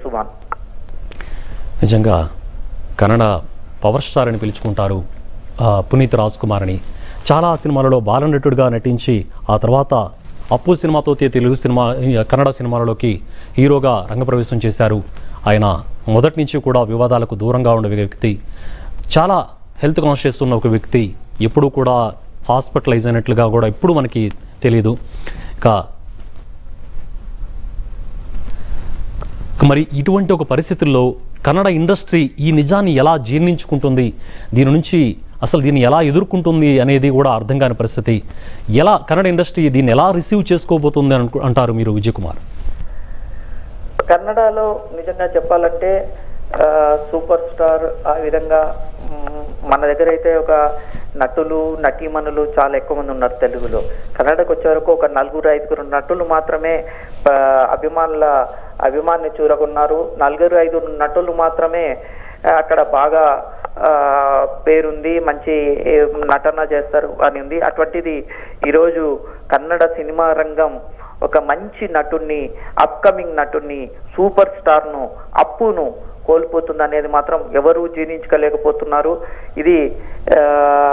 సుమాన్ నిజంగా Kannada power star అని పిలుచుకుంటారు ఆ, పునీత్ రాజ్ కుమార్ అని చాలా సినిమాలలో బాలనటుడిగా నటించి ఆ తర్వాత అప్పు సినిమాతో తే- తెలుగు సినిమా ఈ కన్నడ సినిమాలలోకి హీరోగా రంగప్రవేశం చేశారు ఆయన మొదటి నుంచి కూడా వివాదాలకు దూరంగా ఉండే వ్యక్తి చాలా హెల్త్ కాన్షియస్ ఉన్న ఒక వ్యక్తి ఎప్పుడూ కూడా హాస్పిటలైజ్ అయినట్లుగా కూడా ఇప్పుడు మనకి తెలియదు ఇక మరి ఇటువంటి ఒక పరిస్థితుల్లో కన్నడ ఇండస్ట్రీ ఈ నిజాన్ని ఎలా జీర్ణించుకుంటుంది దీని నుంచి అసలు దీన్ని ఎలా ఎదుర్కొంటుంది అనేది కూడా అర్థం కాని పరిస్థితి ఎలా కన్నడ ఇండస్ట్రీ దీన్ని ఎలా రిసీవ్ చేసుకోబోతుంది అని అనుకు- అంటారు మీరు విజయ్ కుమార్ కన్నడలో నిజంగా చెప్పాలంటే ఆ, సూపర్ స్టార్ ఆ విధంగా మ్, మన దగ్గర అయితే ఒక నటులు నటీమణులు చాలా ఎక్కువ మంది ఉన్నారు తెలుగులో కన్నడకు వచ్చే వరకు ఒక నలుగురు ఐదుగురు నటులు మాత్రమే ఆ, అభిమానుల అభిమాన్ని చూరగొన్నారు నలుగురు ఐదుగురు నటులు మాత్రమే ఆ, అక్కడ బాగా ఆ, పేరుంది మంచి ఏ, నటన చేస్తారు అని ఉంది అటువంటిది ఈరోజు కన్నడ సినిమా రంగం ఒక మంచి నటుణ్ణి అప్కమింగ్ నటుణ్ణి సూపర్ స్టార్ను అప్పును కోల్పోతుంది అనేది మాత్రం ఎవరూ జీర్ణించుకోలేకపోతున్నారు ఇది ఆ,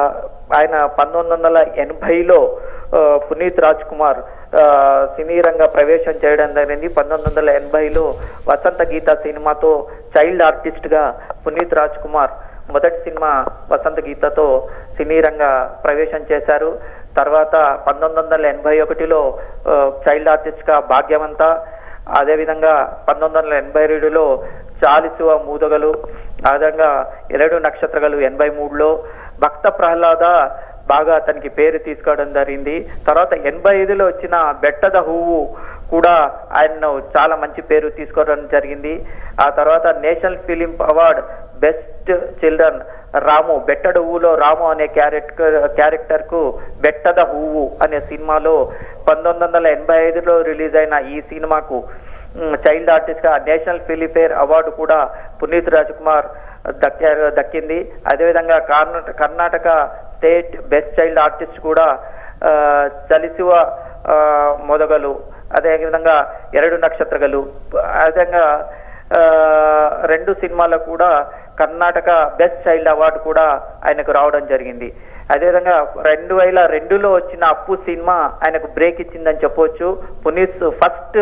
ఆయన పంతొమ్మిది వందల ఎనభైలో ఆ, పునీత్ రాజ్ కుమార్ ఆ, సినీ రంగ ప్రవేశం చేయడం జరిగింది పంతొమ్మిది వందల ఎనభైలో వసంత గీత సినిమాతో చైల్డ్ ఆర్టిస్ట్ గా పునీత్ రాజ్ కుమార్ మొదటి సినిమా వసంత గీతతో సినీ రంగ ప్రవేశం చేశారు తర్వాత పంతొమ్మిది వందల ఎనభై ఒకటిలో ఆ, చైల్డ్ ఆర్టిస్ట్ గా భాగ్యవంత అదేవిధంగా పంతొమ్మిది వందల ఎనభై రెండులో చాలిసువ మూదగలు ఆ విధంగా ఎరడు నక్షత్రగలు ఎనభై మూడులో భక్త ప్రహ్లాద బాగా అతనికి పేరు తీసుకోవడం జరిగింది తర్వాత ఎనభై ఐదులో వచ్చిన బెట్టద హువ్వు కూడా ఆయన్ను చాలా మంచి పేరు తీసుకోవడం జరిగింది ఆ తర్వాత national film award best children Ramu Bettada ఊలో రాము అనే క్యారెక్టర్ క్యారెక్టర్ కు బెట్టద హువ్వు అనే సినిమాలో పంతొమ్మిది వందల ఎనభై ఐదులో రిలీజ్ అయిన ఈ సినిమాకు మ్, చైల్డ్ ఆర్టిస్ట్ గా నేషనల్ ఫిలిఫేర్ అవార్డు కూడా పునీత్ రాజ్ కుమార్ దక్కారు దక్కింది అదేవిధంగా Karnataka Karnataka state best child artist కూడా ఆ, చలిసువ ఆ, మొదగలు అదేవిధంగా ఎరడు నక్షత్రగలు అదేవిధంగా ఆ, రెండు సినిమాలకు కూడా కర్ణాటక బెస్ట్ చైల్డ్ అవార్డు కూడా ఆయనకు రావడం జరిగింది అదేవిధంగా రెండు వేల రెండులో వచ్చిన అప్పు సినిమా ఆయనకు బ్రేక్ ఇచ్చిందని చెప్పొచ్చు పునీత్ ఫస్ట్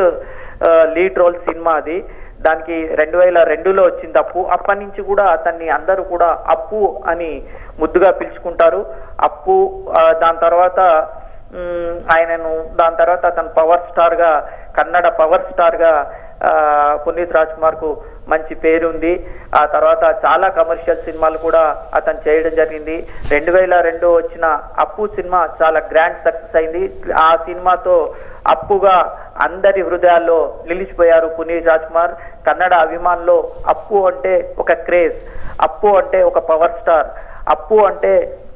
లీడ్ రోల్ సినిమా అది దానికి రెండు వేల రెండులో వచ్చింది అప్పు అప్పటి నుంచి కూడా అతన్ని అందరూ కూడా అప్పు అని ముద్దుగా పిలుచుకుంటారు అప్పు ఆ, దాని తర్వాత మ్, ఆయనను దాని తర్వాత అతను పవర్ స్టార్ గా కన్నడ పవర్ స్టార్ గా ఆ, పునీత్ రాజ్ కుమార్ కు మంచి పేరు ఉంది ఆ తర్వాత చాలా కమర్షియల్ సినిమాలు కూడా అతను చేయడం జరిగింది రెండు వేల రెండు వచ్చిన అప్పు సినిమా చాలా గ్రాండ్ సక్సెస్ అయింది ఆ సినిమాతో అప్పుగా అందరి హృదయాల్లో నిలిచిపోయారు పునీత్ రాజ్ కుమార్ కన్నడ అభిమానులు అప్పు అంటే ఒక క్రేజ్ అప్పు అంటే ఒక పవర్ స్టార్ అప్పు అంటే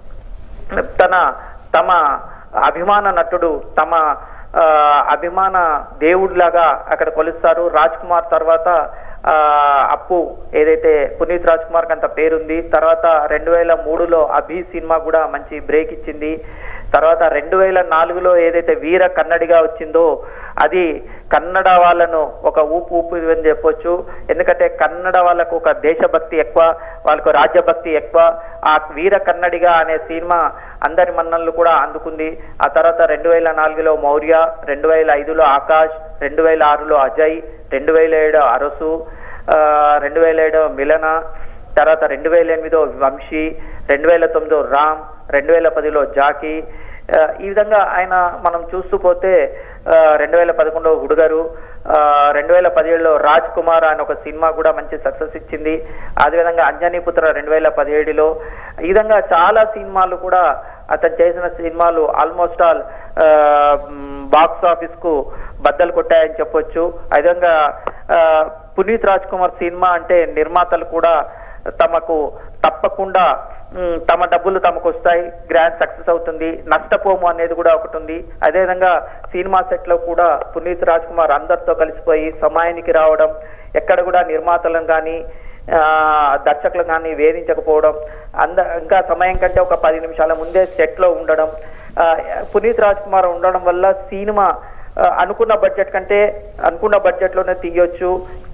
తన తమ అభిమాన నటుడు తమ ఆ, అభిమాన దేవుడిలాగా అక్కడ కొలుస్తారు రాజ్ కుమార్ తర్వాత ఆ, అప్పు ఏదైతే పునీత్ రాజ్ కుమార్ అంత పేరుంది తర్వాత రెండు వేల మూడులో అభి సినిమా కూడా మంచి బ్రేక్ ఇచ్చింది తర్వాత రెండు వేల నాలుగులో ఏదైతే వీర కన్నడిగా వచ్చిందో అది కన్నడ వాళ్ళను ఒక ఊపు ఊపు అని చెప్పొచ్చు ఎందుకంటే కన్నడ వాళ్ళకు ఒక దేశభక్తి ఎక్కువ వాళ్ళకు రాజ్యభక్తి ఎక్కువ ఆ వీర కన్నడిగా అనే సినిమా అందరి మన్ననలు కూడా అందుకుంది ఆ తర్వాత రెండు వేల నాలుగులో మౌర్య రెండు వేల ఐదులో ఆకాష్ రెండు వేల ఆరులో అజయ్ రెండు వేల ఏడు అరసు ఆ, రెండు వేల ఏడు మిలన తర్వాత రెండు వేల ఎనిమిదో వంశీ రెండు వేల తొమ్మిదో రామ్ రెండు వేల పదిలో జాకీ ఆ, ఈ విధంగా ఆయన మనం చూస్తూ పోతే రెండు వేల పదకొండులో హుడుగరు రెండు వేల పదిహేడులో రాజ్ కుమార్ అనే ఒక సినిమా కూడా మంచి సక్సెస్ ఇచ్చింది అదేవిధంగా అంజనీపుత్ర రెండు వేల పదిహేడులో ఈ విధంగా చాలా సినిమాలు కూడా అతను చేసిన సినిమాలు ఆల్మోస్ట్ ఆల్ బాక్స్ ఆఫీస్ కు బద్దలు కొట్టాయని చెప్పొచ్చు అదేవిధంగా ఆ, పునీత్ రాజ్ కుమార్ సినిమా అంటే నిర్మాతలు కూడా తమకు తప్పకుండా మ్, తమ డబ్బులు తమకు వస్తాయి గ్రాండ్ సక్సెస్ అవుతుంది నష్టపోము అనేది కూడా ఒకటి ఉంది అదేవిధంగా సినిమా సెట్ లో కూడా పునీత్ రాజ్ కుమార్ అందరితో కలిసిపోయి సమయానికి రావడం ఎక్కడ కూడా నిర్మాతలను కానీ దర్శకులు కానీ వేధించకపోవడం అంద ఇంకా సమయం కంటే ఒక పది నిమిషాల ముందే సెట్ లో ఉండడం ఆ, పునీత్ రాజ్ కుమార్ ఉండడం వల్ల సినిమా ఆ, అనుకున్న బడ్జెట్ కంటే అనుకున్న బడ్జెట్ లోనే తీయొచ్చు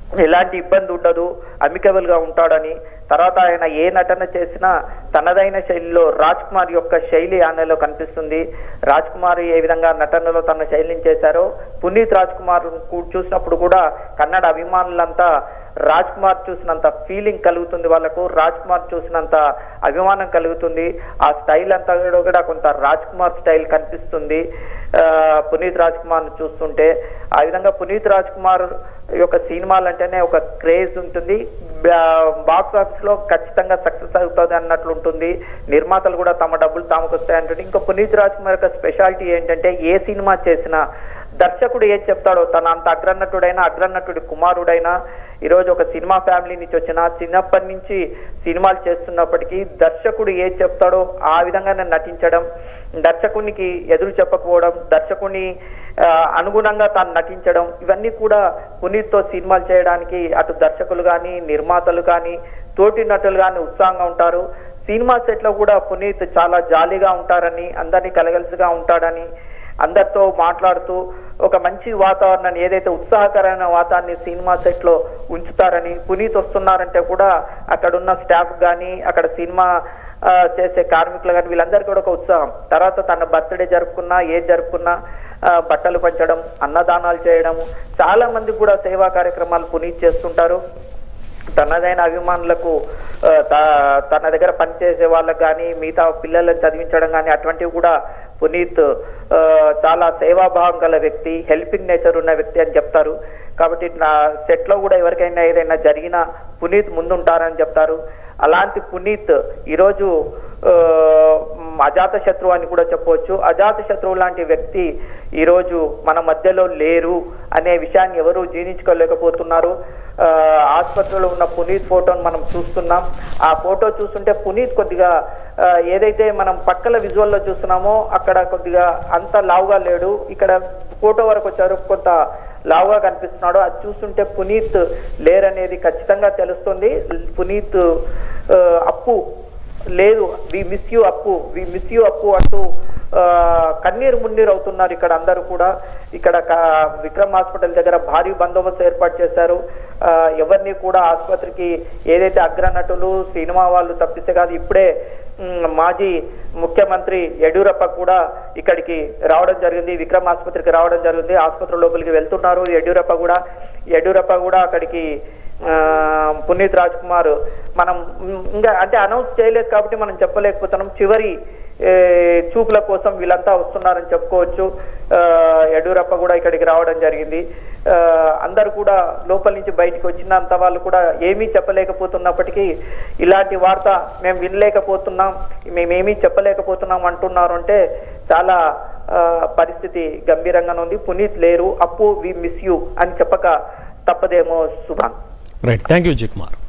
ఎలాంటి ఇబ్బంది ఉండదు అమికబుల్ గా ఉంటాడని తర్వాత ఆయన ఏ నటన చేసినా తనదైన శైలిలో రాజ్ కుమార్ యొక్క శైలి ఆయనలో కనిపిస్తుంది రాజ్ కుమార్ ఏ విధంగా నటనలో తన శైలిని చేశారో పునీత్ రాజ్ కుమార్ కు- చూసినప్పుడు కూడా కన్నడ అభిమానులంతా రాజ్ కుమార్ చూసినంత ఫీలింగ్ కలుగుతుంది వాళ్ళకు రాజ్ కుమార్ చూసినంత అభిమానం కలుగుతుంది ఆ స్టైల్ అంతా కూడా కూడా కొంత రాజ్ కుమార్ స్టైల్ కనిపిస్తుంది ఆ, పునీత్ రాజ్ కుమార్ చూస్తుంటే ఆ విధంగా పునీత్ రాజ్ కుమార్ యొక్క సినిమాలు అంటేనే ఒక క్రేజ్ ఉంటుంది బాక్స్ ఆఫీస్ లో ఖచ్చితంగా సక్సెస్ అవుతుంది అన్నట్లు ఉంటుంది నిర్మాతలు కూడా తమ డబ్బులు తాముకు వస్తాయి అంటుంది ఇంకా పునీత్ రాజ్ కుమార్ యొక్క స్పెషాలిటీ ఏంటంటే ఏ సినిమా చేసినా దర్శకుడు ఏం చెప్తాడో తన అంత అగ్రనటుడైనా అగ్రనటుడి కుమారుడైనా ఈరోజు ఒక సినిమా ఫ్యామిలీ నుంచి వచ్చిన చిన్నప్పటి నుంచి సినిమాలు చేస్తున్నప్పటికీ దర్శకుడు ఏం చెప్తాడో ఆ విధంగానే నటించడం దర్శకునికి ఎదురు చెప్పకపోవడం దర్శకుని ఆ, అనుగుణంగా తాను నటించడం ఇవన్నీ కూడా పునీత్తో సినిమాలు చేయడానికి అటు దర్శకులు కానీ నిర్మాతలు కానీ తోటి నటులు కానీ ఉత్సాహంగా ఉంటారు సినిమా సెట్ లో కూడా పునీత్ చాలా జాలీగా ఉంటారని అందరినీ కలగలిసిగా ఉంటాడని అందరితో మాట్లాడుతూ ఒక మంచి వాతావరణాన్ని ఏదైతే ఉత్సాహకరమైన వాతావరణాన్ని సినిమా సెట్ లో ఉంచుతారని పునీత్ వస్తున్నారంటే కూడా అక్కడ ఉన్న స్టాఫ్ కానీ అక్కడ సినిమా ఆ, చేసే కార్మికులు కానీ వీళ్ళందరికీ కూడా ఒక ఉత్సాహం తర్వాత తన బర్త్డే జరుపుకున్నా ఏది జరుపుకున్నా ఆ, బట్టలు పంచడం అన్నదానాలు చేయడము చాలా మంది కూడా సేవా కార్యక్రమాలు పునీత్ చేస్తుంటారు తనదైన అభిమానులకు ఆ, త- తన దగ్గర పనిచేసే వాళ్ళకి కానీ మిగతా పిల్లలను చదివించడం కానీ అటువంటివి కూడా పునీత్ ఆ, చాలా సేవాభావం గల వ్యక్తి హెల్పింగ్ నేచర్ ఉన్న వ్యక్తి అని చెప్తారు కాబట్టి నా సెట్ లో కూడా ఎవరికైనా ఏదైనా జరిగినా పునీత్ ముందుంటారని చెప్తారు అలాంటి పునీత్ ఈరోజు ఆ, మ్, అజాత శత్రువు అని కూడా చెప్పవచ్చు అజాత శత్రువు లాంటి వ్యక్తి ఈరోజు మన మధ్యలో లేరు అనే విషయాన్ని ఎవరు జీర్ణించుకోలేకపోతున్నారు ఆ, ఆసుపత్రిలో ఉన్న పునీత్ ఫోటోను మనం చూస్తున్నాం ఆ ఫోటో చూస్తుంటే పునీత్ కొద్దిగా ఆ, ఏదైతే మనం పక్కల విజువల్లో చూస్తున్నామో అక్కడ కొద్దిగా అంత లావుగా లేడు ఇక్కడ ఫోటో వరకు వచ్చారు కొంత లావుగా కనిపిస్తున్నాడు అది చూస్తుంటే పునీత్ లేరనేది ఖచ్చితంగా తెలుస్తుంది పునీత్ ఆ, అప్పు లేదు వి మిస్ యూ అప్పు వి మిస్ యూ అప్పు అంటూ ఆ, కన్నీరు మున్నీరు అవుతున్నారు ఇక్కడ అందరూ కూడా ఇక్కడ క- విక్రమ్ హాస్పిటల్ దగ్గర భారీ బందోబస్తు ఏర్పాటు చేశారు ఆ, ఎవరిని కూడా ఆసుపత్రికి ఏదైతే అగ్రనటులు సినిమా వాళ్ళు తప్పిస్తే కాదు ఇప్పుడే మ్, మాజీ ముఖ్యమంత్రి యడ్యూరప్ప కూడా ఇక్కడికి రావడం జరిగింది విక్రమ్ ఆసుపత్రికి రావడం జరిగింది ఆసుపత్రి లోపలికి వెళ్తున్నారు యడ్యూరప్ప కూడా యడ్యూరప్ప కూడా అక్కడికి ఆ, పునీత్ రాజ్ కుమార్ మనం మ్, ఇంకా అంటే అనౌన్స్ చేయలేదు కాబట్టి మనం చెప్పలేకపోతున్నాం చివరి ఏ, చూపుల కోసం వీళ్ళంతా వస్తున్నారని చెప్పుకోవచ్చు ఆ, యడ్యూరప్ప కూడా ఇక్కడికి రావడం జరిగింది ఆ, అందరూ కూడా లోపల నుంచి బయటికి వచ్చినంత వాళ్ళు కూడా ఏమీ చెప్పలేకపోతున్నప్పటికీ ఇలాంటి వార్త మేము వినలేకపోతున్నాం మేమేమీ చెప్పలేకపోతున్నాం అంటున్నారు అంటే చాలా ఆ, పరిస్థితి గంభీరంగానే ఉంది పునీత్ లేరు అప్పు వి మిస్ యూ అని చెప్పక తప్పదేమో Subhan right thank you Vijay Kumar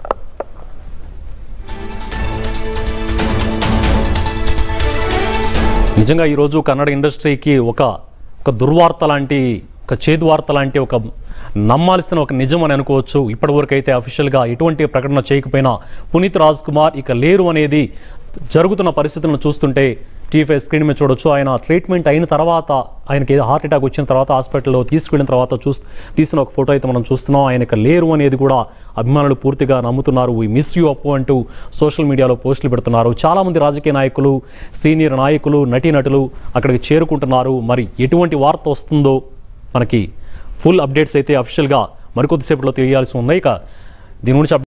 నిజంగా ఈరోజు కన్నడ ఇండస్ట్రీకి ఒక ఒక దుర్వార్త లాంటి ఒక చేదు వార్త లాంటి ఒక నమ్మాల్సిన ఒక నిజం అని అనుకోవచ్చు ఇప్పటివరకు అయితే అఫీషియల్గా ఎటువంటి ప్రకటన చేయకపోయినా పునీత్ రాజ్ కుమార్ ఇక లేరు అనేది జరుగుతున్న పరిస్థితులను చూస్తుంటే టీఫై స్క్రీన్ మీద చూడొచ్చు ఆయన ట్రీట్మెంట్ అయిన తర్వాత ఆయనకి ఏదో హార్ట్ అటాక్ వచ్చిన తర్వాత హాస్పిటల్లో తీసుకెళ్ళిన తర్వాత చూ తీసిన ఒక ఫోటో అయితే మనం చూస్తున్నాం ఆయనకి లేరు అనేది కూడా అభిమానులు పూర్తిగా నమ్ముతున్నారు ఈ మిస్ యూ అప్పు అంటూ సోషల్ మీడియాలో పోస్టులు పెడుతున్నారు చాలామంది రాజకీయ నాయకులు సీనియర్ నాయకులు నటీనటులు అక్కడికి చేరుకుంటున్నారు మరి ఎటువంటి వార్త వస్తుందో మనకి ఫుల్ అప్డేట్స్ అయితే అఫీషియల్గా మరికొద్దిసేపట్లో తెలియాల్సి ఉన్నాయి ఇక దీని గురించి